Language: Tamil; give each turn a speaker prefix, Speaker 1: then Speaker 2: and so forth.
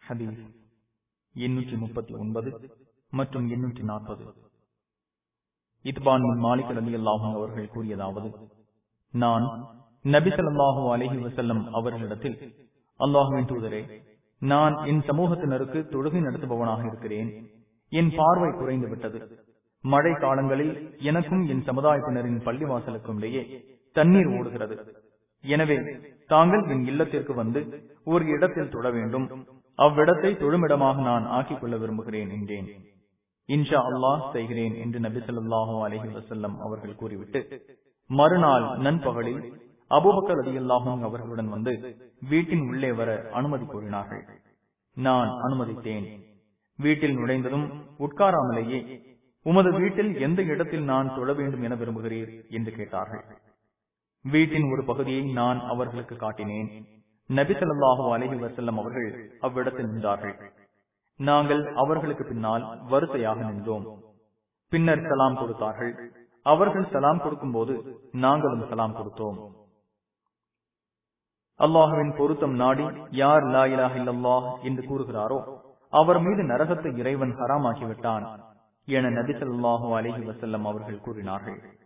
Speaker 1: ஹதீஸ் எண்ணூற்றி முப்பத்தி ஒன்பது மற்றும் எண்ணூற்றி நாற்பது இத்பான் மாலிக் ரலி அல்லாஹும் அவர்கள் கூறியதாவது நான் நபி ஸல்லல்லாஹு அலைஹி வஸல்லம் அவர்களிடத்தில் அல்லாஹுவின் தூதரே நான் என் சமூகத்தினருக்கு தொழுகை நடத்துபவனாக இருக்கிறேன் என் பார்வை குறைந்து விட்டது மழை காலங்களில் எனக்கும் என் சமுதாயத்தினரின் பள்ளிவாசலுக்கும் இடையே தண்ணீர் ஓடுகிறது எனவே தாங்கள் என் இல்லத்திற்கு வந்து ஒரு இடத்தில் தொழ வேண்டும் அவ்விடத்தை தொழுமிடமாக நான் ஆக்கிக் கொள்ள விரும்புகிறேன் என்றேன் இன்ஷா அல்லாஹ் செய்கிறேன் என்று நபி ஸல்லல்லாஹு அலைஹி வஸல்லம் அவர்கள் கூறிவிட்டு மறுநாள் நண்பகலில் அபூபக்கர் ரலியல்லாஹு அவர்களுடன் வந்து வீட்டின் உள்ளே வர அனுமதி கோரினார்கள் நான் அனுமதித்தேன் வீட்டில் நுழைந்ததும் உட்காராமலேயே உமது வீட்டில் எந்த இடத்தில் நான் தொழ வேண்டும் என விரும்புகிறீர் என்று கேட்டார்கள் வீட்டின் ஒரு பகுதியை நான் அவர்களுக்கு காட்டினேன் நபி ஸல்லல்லாஹு அலைஹி வஸல்லம் அவர்கள் அவ்விடத்தில் நின்றார்கள் நாங்கள் அவர்களுக்கு பின்னால் வரிசையாக நின்றோம் பின்னர் சலாம் கொடுத்தார்கள் அவர்கள் சலாம் கொடுக்கும் போது நாங்களும் சலாம் கொடுத்தோம் அல்லாஹுவின் பொருத்தம் நாடி யார் லா இலாஹ இல்லல்லாஹ் என்று கூறுகிறாரோ அவர் மீது நரகத்தை இறைவன் ஹராமாக்கிவிட்டான் என நபி ஸல்லல்லாஹு அலைஹி வஸல்லம் அவர்கள் கூறினார்கள்